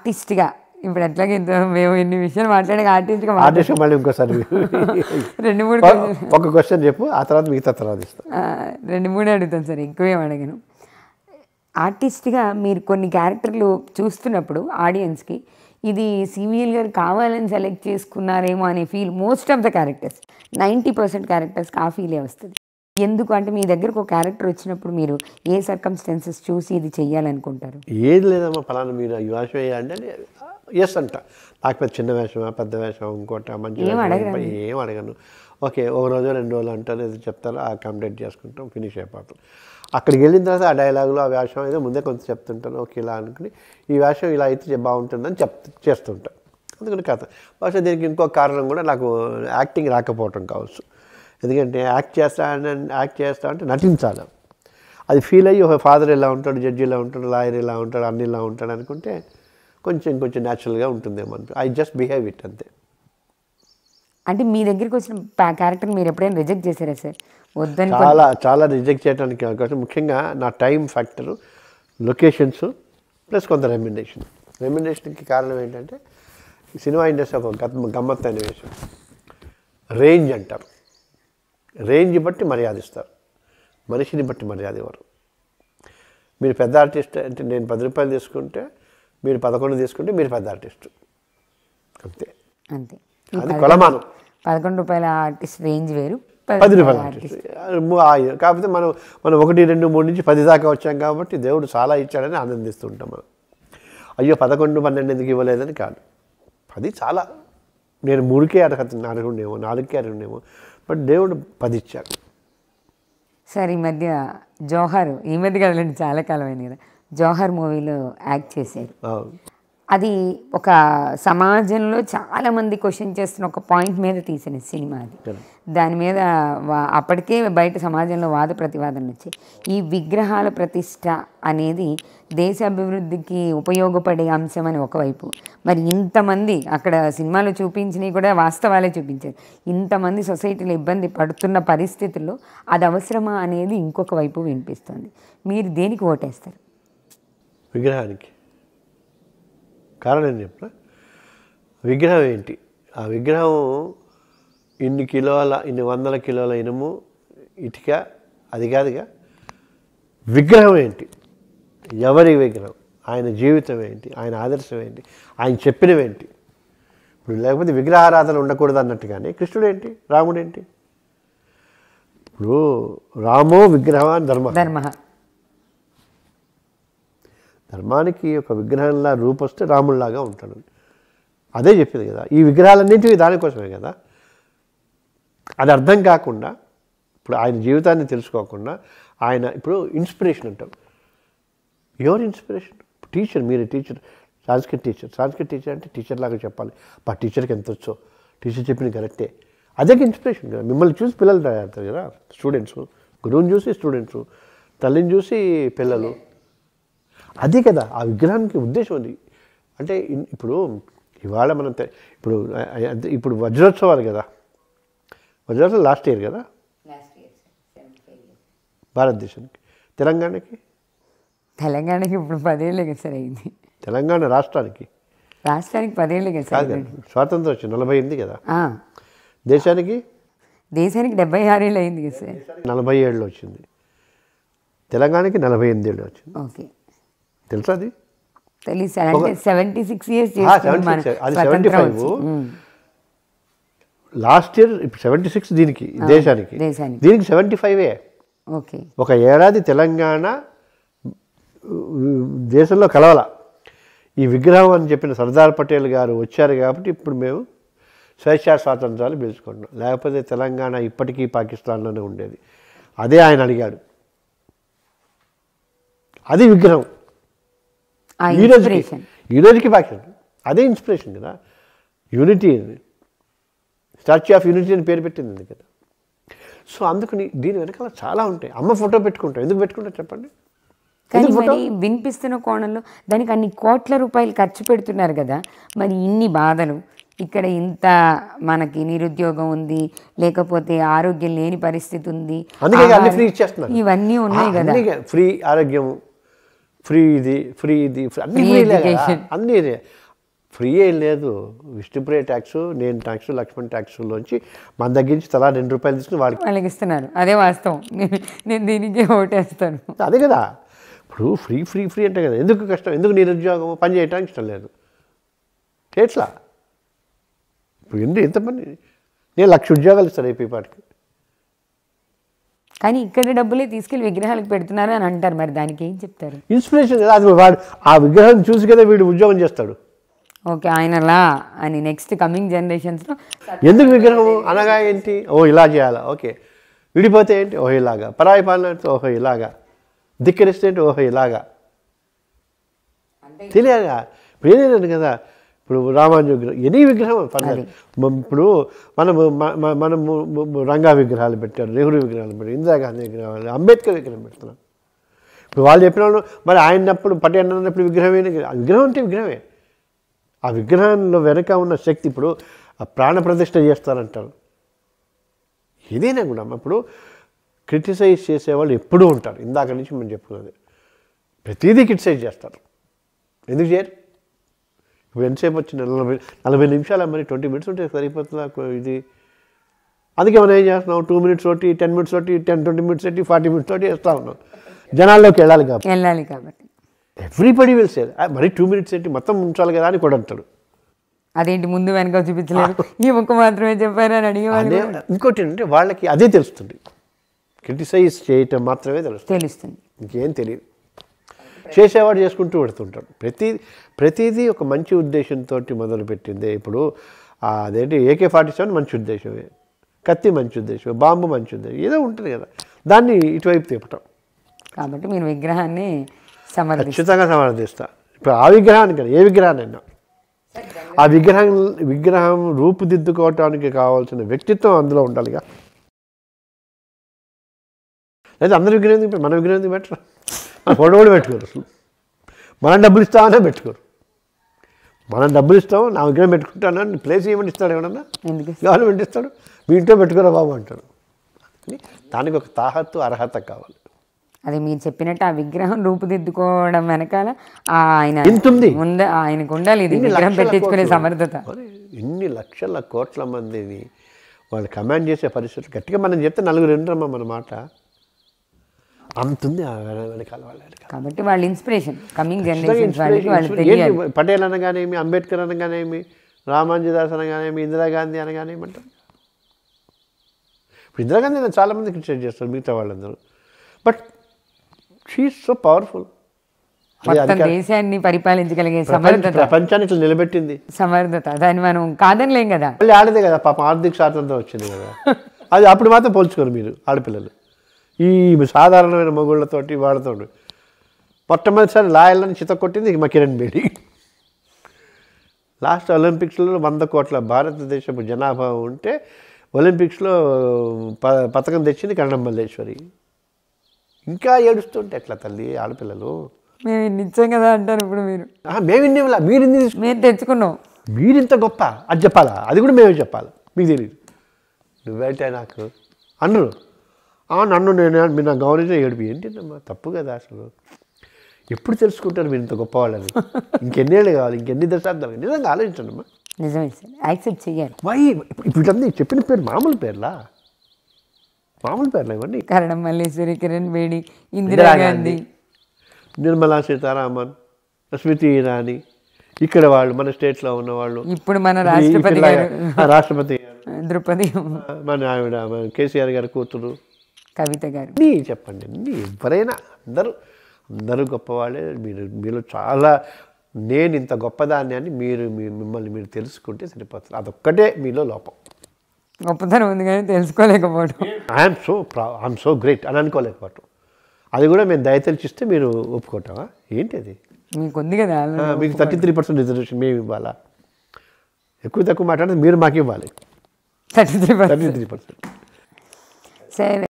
ఆర్టిస్ట్గా ఇప్పుడు ఎట్లాగే ఇంత మేము ఎన్ని విషయాలు మాట్లాడే ఆర్టిస్ట్గా ఆర్టిస్ట్ మళ్ళీ ఇంకోసారి రెండు మూడు ఒక- ఒక క్వశ్చన్ చెప్పు ఆ తర్వాత మిగతా తర్వాత ఇస్తాను ఆ, రెండు మూడు అడుగుతాను సార్ ఎక్కువేం అడగను ఆర్టిస్ట్గా మీరు కొన్ని క్యారెక్టర్లు చూస్తున్నప్పుడు ఆడియన్స్కి ఇది సివిఎల్ గారు కావాలని సెలెక్ట్ చేసుకున్నారేమో అనే feel most of the characters ninety percent క్యారెక్టర్స్కి ఆ ఫీలే వస్తుంది ఎందుకు అంటే మీ దగ్గరకు ఒక క్యారెక్టర్ వచ్చినప్పుడు మీరు ఏ సర్కమ్స్టాన్సెస్ చూసి ఇది చెయ్యాలనుకుంటారు ఏది లేదమ్మా ఫలానా మీరు ఈ వేషం వేయాలంటే ఎస్ అంట నాకు పెద్ద చిన్న వేషమా పెద్ద వేషం ఇంకోట మంచి ఏం వేషమా, అడగరండి. ఏం అడగను ఓకే ఒక రోజు రెండు రోజులు అంటారు ఏదో చెప్తారు ఆ కంప్లీట్ చేసుకుంటాం ఫినిష్ అయిపోతాం అక్కడికి వెళ్ళిన తర్వాత ఆ డైలాగులు ఆ వేషం ఏదో ముందే కొంత చెప్తుంటాను ఓకే ఇలా అనుకుని ఈ వేషం ఇలా అయితే బాగుంటుందని చెప్ చేస్తుంటాం అందుకని కథ బహుశా దీనికి ఇంకో కారణం కూడా నాకు యాక్టింగ్ రాకపోవటం కావచ్చు ఎందుకంటే యాక్ట్ చేస్తా యాక్ట్ చేస్తా అంటే నటించాలి అది ఫీల్ అయ్యి ఒక ఫాదర్ ఇలా ఉంటాడు జడ్జి ఇలా ఉంటాడు లాయర్ ఇలా ఉంటాడు అన్ని ఇలా ఉంటాడు అనుకుంటే కొంచెం కొంచెం న్యాచురల్గా ఉంటుందేమో అనుకో ఐ జస్ట్ బిహేవ్ ఇట్ అంతే అంటే మీ దగ్గరికి వచ్చిన క్యారెక్టర్ మీరు ఎప్పుడైనా రిజెక్ట్ చేశారా సార్ వద్దని చాలా చాలా రిజెక్ట్ చేయడానికి అవకాశం ముఖ్యంగా నా టైం ఫ్యాక్టరు లొకేషన్స్ ప్లస్ కొంత రెమ్యునేషన్ రెమ్యునేషన్కి కారణం ఏంటంటే ఈ సినిమా ఇండస్ట్రీ ఒక గత్ గమ్మత్తు అనే విషయం రేంజ్ అంటారు రేంజ్ బట్టి మర్యాద ఇస్తారు మనిషిని బట్టి మర్యాద ఇవ్వరు మీరు పెద్ద ఆర్టిస్ట్ అంటే నేను పది రూపాయలు తీసుకుంటే మీరు పదకొండు తీసుకుంటే మీరు పెద్ద ఆర్టిస్ట్ అంతే అంతే ఈ అది పదకొండు- కొలమానం పదకొండు రూపాయల ఆర్టిస్ట్ రేంజ్ వేరు పది రూపాయల ఆర్టిస్ట్ కాకపోతే మనం మనం ఒకటి రెండు మూడు నుంచి పది దాకా వచ్చాం కాబట్టి దేవుడు చాలా ఇచ్చాడని ఆనందిస్తుంటాం మనం అయ్యో పదకొండు పన్నెండు ఎందుకు ఇవ్వలేదని కాదు పది చాలా నేను మూడుకే అర్హత అర్హుండేమో నాలుగుకే అర్హుండేమో బట్ దేవుడు పది ఇచ్చాడు సార్ ఈ మధ్య జోహర్ ఈ మధ్య కదండి చాలా కాలం అయింది కదా జోహర్ మూవీలో యాక్ట్ చేశారు అవును. అది ఒక సమాజంలో చాలా మంది క్వశ్చన్ చేస్తున్న ఒక పాయింట్ మీద తీసిన సినిమా అది Correct. దాని మీద వా- అప్పటికే బయట సమాజంలో వాద ప్రతివాదనలు వచ్చాయి ఈ విగ్రహాల ప్రతిష్ట అనేది దేశ అభివృద్ధికి ఉపయోగపడే అంశం అని ఒకవైపు మరి ఇంతమంది అక్కడ సినిమాలో చూపించినవి కూడా వాస్తవాలే చూపించారు ఇంతమంది సొసైటీలో ఇబ్బంది పడుతున్న పరిస్థితుల్లో అది అవసరమా అనేది ఇంకొక వైపు వినిపిస్తుంది మీరు దేనికి ఓటేస్తారు విగ్రహానికి కారణం ఏం చెప్పిన విగ్రహం ఏంటి ఆ విగ్రహం ఇన్ని కిలోల ఇన్ని వందల కిలోల ఇనుము ఇటుక అది కాదుగా విగ్రహం ఏంటి ఎవరి విగ్రహం ఆయన జీవితం ఏంటి ఆయన ఆదర్శం ఏంటి ఆయన చెప్పినవేంటి ఇప్పుడు లేకపోతే విగ్రహారాధన ఉండకూడదు అన్నట్టుగానే కృష్ణుడు ఏంటి రాముడు ఏంటి ఇప్పుడు రామో విగ్రహం ధర్మ ధర్మ ధర్మానికి ఒక విగ్రహంలా రూపొస్తే రాముడిలాగా ఉంటాడు అదే చెప్పింది కదా ఈ విగ్రహాలన్నింటివి దానికోసమే కదా అది అర్థం కాకుండా ఇప్పుడు ఆయన జీవితాన్ని తెలుసుకోకుండా ఆయన ఇప్పుడు ఇన్స్పిరేషన్ అంటారు ఎవరు ఇన్స్పిరేషన్ టీచర్ మీరు teacher Sanskrit teacher Sanskrit teacher అంటే టీచర్ లాగా చెప్పాలి బా టీచర్కి ఎంత వచ్చో టీచర్ చెప్పింది కరెక్టే అదే ఇన్స్పిరేషన్ కదా మిమ్మల్ని చూసి పిల్లలు తయారవుతారు కదా స్టూడెంట్స్ గురువుని చూసి స్టూడెంట్స్ తల్లిని చూసి పిల్లలు అదే కదా ఆ విగ్రహానికి ఉద్దేశం అది అంటే ఇన్- ఇప్పుడు ఇవాళ మనం తె- ఇప్పుడు ఆ- ఆ- ఇప్పుడు వజ్రోత్సవాలు కదా వజ్రోత్సవం లాస్ట్ ఇయర్ కదా భారతదేశానికి తెలంగాణకి తెలంగాణకి ఇప్పుడు పదేళ్ళే కదా సార్ అయింది తెలంగాణ రాష్ట్రానికి రాష్ట్రానికి పదేళ్ళే కదా కాదు సార్ కదా స్వాతంత్రం వచ్చింది నలభై ఎనిమిది కదా ఆ, దేశానికి దేశానికి డెబ్బై ఆరేళ్ళు అయింది కదా సార్ నలభై ఏళ్ళు వచ్చింది తెలంగాణకి నలభై ఎనిమిది ఏళ్ళు వచ్చింది ఓకే తెలుసా అది తెలియదు సార్ అంటే సెవెంటీ సిక్స్ ఇయర్స్ ఆ, 76, అది 75. లాస్ట్ ఇయర్ ఇప్పుడు సెవెంటీ సిక్స్ దీనికి దేశానికి దేశానికి. దీనికి సెవెంటీ ఫైవే ఓకే ఒక ఏడాది తెలంగాణ ఉ- దేశంలో కలవాల ఈ విగ్రహం అని చెప్పిన సర్దార్ పటేల్ గారు వచ్చారు కాబట్టి ఇప్పుడు మేము స్వేచ్ఛా స్వాతంత్రాలు పిలుచుకుంటున్నాం లేకపోతే తెలంగాణ ఇప్పటికీ పాకిస్తాన్లోనే ఉండేది అదే ఆయన అడిగాడు అది విగ్రహం ఆ ఈ రోజుకి ఇన్స్పిరేషన్ ఈ రోజుకి పాకిస్తాన్ అదే ఇన్స్పిరేషన్ కదా యూనిటీ స్టాచ్యూ ఆఫ్ యూనిటీ అని పేరు పెట్టింది కదా సో అందుకని దీని వెనకాల చాలా ఉంటాయి అమ్మ ఫోటో పెట్టుకుంటాం ఎందుకు పెట్టుకుంటాం చెప్పండి కానీ ఎందుకు ఫోటో మరి వినిపిస్తున్న కోణంలో దానికి అన్ని కోట్ల రూపాయలు ఖర్చు పెడుతున్నారు కదా మరి ఇన్ని బాధలు ఇక్కడ ఇంత మనకి నిరుద్యోగం ఉంది లేకపోతే ఆరోగ్యం లేని పరిస్థితి ఉంది అందుకే ఇక అన్ని ఆహారం- ఫ్రీ ఇచ్చేస్తున్నారు ఇవన్నీ ఉన్నాయి కదా ఫ్రీ ఆరోగ్యం ఫ్రీ ఇది ఫ్రీ ఇది free- అన్ని Free ఫ్రీలే కదా education. అన్నీ ఇదే. ఫ్రీ ఏం లేదు విష్ణుప్రియ ట్యాక్స్ నేను ట్యాక్స్ లక్ష్మణ్ ట్యాక్స్లోంచి మన దగ్గర నుంచి తలా రెండు రూపాయలు తీసుకుని వాడికి వాళ్ళకి ఇస్తున్నారు అదే వాస్తవం నేను నేను దీనికి ఓటేస్తాను అదే కదా ఇప్పుడు ఫ్రీ ఫ్రీ ఫ్రీ అంటే కదా ఎందుకు కష్టం ఎందుకు నిరుద్యోగం పని చేయడానికి ఇష్టం లేదు ఎట్లా ఇప్పుడు ఎన్ని ఎంతమంది నేను లక్ష ఉద్యోగాలు ఇస్తాను అయిపోయి పాటికి కానీ ఇక్కడ డబ్బులే తీసుకెళ్లి విగ్రహాలకు పెడుతున్నారు అని అంటారు మరి దానికి ఏం చెప్తారు ఇన్స్పిరేషన్ కదా అది వాడు ఆ విగ్రహం చూసి కదా వీడు ఉద్యోగం చేస్తాడు ఓకే ఆయనలా అని నెక్స్ట్ కమింగ్ జనరేషన్స్లో ఎందుకు విగ్రహం అనగా ఏంటి ఓ ఇలా చేయాలా ఓకే విడిపోతే ఏంటి ఓహో ఇలాగా పరాయి పాలన అంటే ఓహో ఇలాగా ధిక్కరిస్తే ఏంటి ఓహో ఇలాగా తెలియాలిగా ఇప్పుడు ఏదైనా కదా ఇప్పుడు రామానుజ విగ్రహం ఎనీ విగ్రహం పర్లేదు మ- ఇప్పుడు మనము మ- మ- మనము మ- మ- రంగా విగ్రహాలు పెట్టారు నెహ్రూ విగ్రహాలు పెట్టారు ఇందిరాగాంధీ విగ్రహాలు అంబేద్కర్ విగ్రహం పెడుతున్నాం ఇప్పుడు వాళ్ళు చెప్పిన వాళ్ళు మరి ఆయనప్పుడు పటేల్ అన్నప్పుడు విగ్రహం ఏంటి? ఆ విగ్రహం అంటే విగ్రహమే ఆ విగ్రహంలో వెనక ఉన్న శక్తి ఇప్పుడు ఆ ప్రాణ ప్రతిష్ఠ చేస్తారంటారు ఏదైనా కూడా ఇప్పుడు క్రిటిసైజ్ చేసేవాళ్ళు ఎప్పుడూ ఉంటారు ఇందాక నుంచి మనం చెప్పుకున్నది ప్రతిదీ క్రిటిసైజ్ చేస్తారు ఎందుకు చేయరు ఇప్పుడు ఎంతసేపు వచ్చి నలభై నలభై నిమిషాలు మరి ట్వంటీ మినిట్స్ ఉంటే సరిపోతుందా కొ- ఇది అందుకే మనం ఏం చేస్తున్నాం టూ మినిట్స్ ఒకటి టెన్ మినిట్స్ ఒకటి టెన్ ట్వంటీ మినిట్స్ ఒకటి ఫార్టీ మినిట్స్ ఒకటి వేస్తూ ఉన్నాం జనాల్లోకి వెళ్ళాలి కాబట్టి వెళ్ళాలి కాబట్టి ఎవ్రీబడి విల్ సే మరి టూ మినిట్స్ ఏంటి మొత్తం ఉంచాలి కదా అని కూడా అంటాడు అదేంటి ముందు వెనక చూపించలేరు ఈ ముక్క మాత్రమే చెప్పారు అని అడిగేవాళ్ళు అదే ఇంకోటి ఏంటంటే వాళ్ళకి అదే తెలుస్తుంది క్రిటిసైజ్ చేయటం మాత్రమే తెలుస్తుంది తెలుస్తుంది ఇంకేం తెలియదు చేసేవాడు చేసుకుంటూ పెడుతుంటాడు ప్రతి ప్రతిదీ ఒక మంచి ఉద్దేశంతో మొదలుపెట్టిందే ఇప్పుడు ఆ అదేంటి ఏకే ఫార్టీ సెవెన్ మంచి ఉద్దేశమే కత్తి మంచి ఉద్దేశం బాంబు మంచి ఉద్దేశం ఏదో ఉంటుంది కదా దాన్ని ఇటువైపు తిప్పటం కాబట్టి మీరు విగ్రహాన్ని సమర్థిస్తారు ఖచ్చితంగా సమర్థిస్తా ఇప్పుడు ఆ విగ్రహానికి కదా ఏ విగ్రహాన్నైనా ఆ విగ్రహం విగ్రహం రూపుదిద్దుకోవటానికి కావాల్సిన వ్యక్తిత్వం అందులో ఉండాలిగా లేదా అందరి విగ్రహం ఎందుకు పెట్ట- మన విగ్రహం ఎందుకు పెట్టరు మన ఫోటో కూడా పెట్టుకోరు అసలు మనం డబ్బులు ఇస్తామనే పెట్టుకోరు మనం డబ్బులు ఇస్తాం నా విగ్రహం పెట్టుకుంటానని ప్లేస్ ఏమని ఇస్తాడు ఎవడన్నా ఎందుకు గవర్నమెంట్ ఇస్తాడు మీ ఇంట్లో పెట్టుకోరా బాబు అంటాడు అందుకని దానికి ఒక తాహత్తు అర్హత కావాలి అదే మీరు చెప్పినట్టు ఆ విగ్రహం రూపుదిద్దుకోవడం వెనకాల ఆ ఆయన ఎంత ఉంది? ఉంద ఆయనకు ఉండాలి ఇది ఇన్ని విగ్రహం లక్షల పెట్టించుకునే కోట్లు. సమర్థత మరి ఇన్ని లక్షల కోట్ల మందిని వాళ్ళు కమాండ్ చేసే పరిస్థితులు గట్టిగా మనం చెప్తే నలుగురు వినరమ్మా మన మాట అంతుంది ఆ వెన- వెనకాల వాళ్ళ వెనకాల. కాబట్టి వాళ్ళ ఇన్స్పిరేషన్ కమింగ్ ఖచ్చితంగా జనరేషన్స్ వాళ్ళకి వాళ్ళు ఇన్స్పిరేషన్. తెలియాలి ఏంటి పటేల్ అనగానేమి అంబేద్కర్ అనగానేమి రామాంజదాస్ అనగానేమి ఇందిరాగాంధీ అనగానేమి అంటారు ఇప్పుడు ఇందిరాగాంధీ నేను చాలామంది క్రిటిసైజ్ చేస్తారు మిగతా వాళ్ళందరూ బట్ షీఈ్ సో పవర్ఫుల్ మొత్తం దేశాన్ని పరిపాలించగలిగే సమర్థత ప్రపంచాన్ని ఇట్లా నిలబెట్టింది సమర్థత దాన్ని మనం కాదనలేం కదా మళ్ళీ ఆడదే కదా పాపం ఆర్థిక స్వాతంత్రం వచ్చింది కదా అది అప్పుడు మాత్రం పోల్చుకోరు మీరు ఆడపిల్లలు ఈ సాధారణమైన మగుళ్ళతోటి వాళ్ళతో మొట్టమొదటిసారి లాయర్లను చిత కొట్టింది మా కిరణ్ బేడి లాస్ట్ ఒలింపిక్స్లో వంద కోట్ల భారతదేశపు జనాభా ఉంటే ఒలింపిక్స్లో ప పథకం తెచ్చింది కన్నడం మల్లేశ్వరి ఇంకా ఏడుస్తుంటే ఎట్లా తల్లి ఆడపిల్లలు మేము ఇన్ని ఇచ్చాం కదా అంటారు ఇప్పుడు మీరు ఆ, మేము ఇన్నేమిలా మీరు ఇన్ని తీసుకు- మేము తెచ్చుకున్నాం మీరింత గొప్ప అది చెప్పాలా అది కూడా మేమే చెప్పాలి మీకు తెలియదు నువ్వేంటే నాకు అన్నారు "ఆ, నన్ను నేను మీరు నాకు గౌరవించిన ఏడుపు ఏంటిదమ్మా తప్పు కదా అసలు ఎప్పుడు తెలుసుకుంటారు మీరు ఇంత గొప్పవాళ్ళని ఇంకెన్నేళ్ళు కావాలి ఇంకెన్ని దశాబ్దాలు నిజంగా ఆలోచించండి అమ్మా నిజమే సార్ యాక్సెప్ట్ చెయ్యాలి వై ఇప్పుడు వీటంతా చెప్పిన పేరు మామూలు పేర్లా మామూలు పేర్లా ఇవన్నీ కరణం మల్లేశ్వరి కిరణ్ బేడి ఇందిరాగాంధీ నిర్మలా సీతారామన్ స్మృతి ఇరానీ ఇక్కడ వాళ్ళు మన స్టేట్లో ఉన్న వాళ్ళు ఇప్పుడు మన ఈ రాష్ట్రపతి పిల్ల- గారు ఆ, రాష్ట్రపతి గారు ద్రౌపది మన ఆవిడ మన కేసీఆర్ గారి కూతురు కవిత గారు అన్నీ చెప్పండి అన్నీ ఎవరైనా అందరూ అందరూ గొప్పవాళ్ళే మీరు మీలో చాలా నేను ఇంత గొప్పదాన్ని అని మీరు మీ- మిమ్మల్ని మీరు తెలుసుకుంటే సరిపోతుంది అదొక్కటే మీలో లోపం గొప్పతనం ఉంది కానీ తెలుసుకోలేకపోవడం ఐఎమ్ సో ప్రా ఐఎమ్ సో గ్రేట్ అని అనుకోలేకపోవటం అది కూడా మేము దయతలిచిస్తే మీరు ఒప్పుకోవటమా ఏంటి అది మీకు ఉంది కదా ఆ, మీకు థర్టీ త్రీ పర్సెంట్ రిజర్వేషన్ మేము ఇవ్వాలా ఎక్కువ తక్కువ మాట్లాడితే మీరు మాకు ఇవ్వాలి thirty three thirty three percent సరే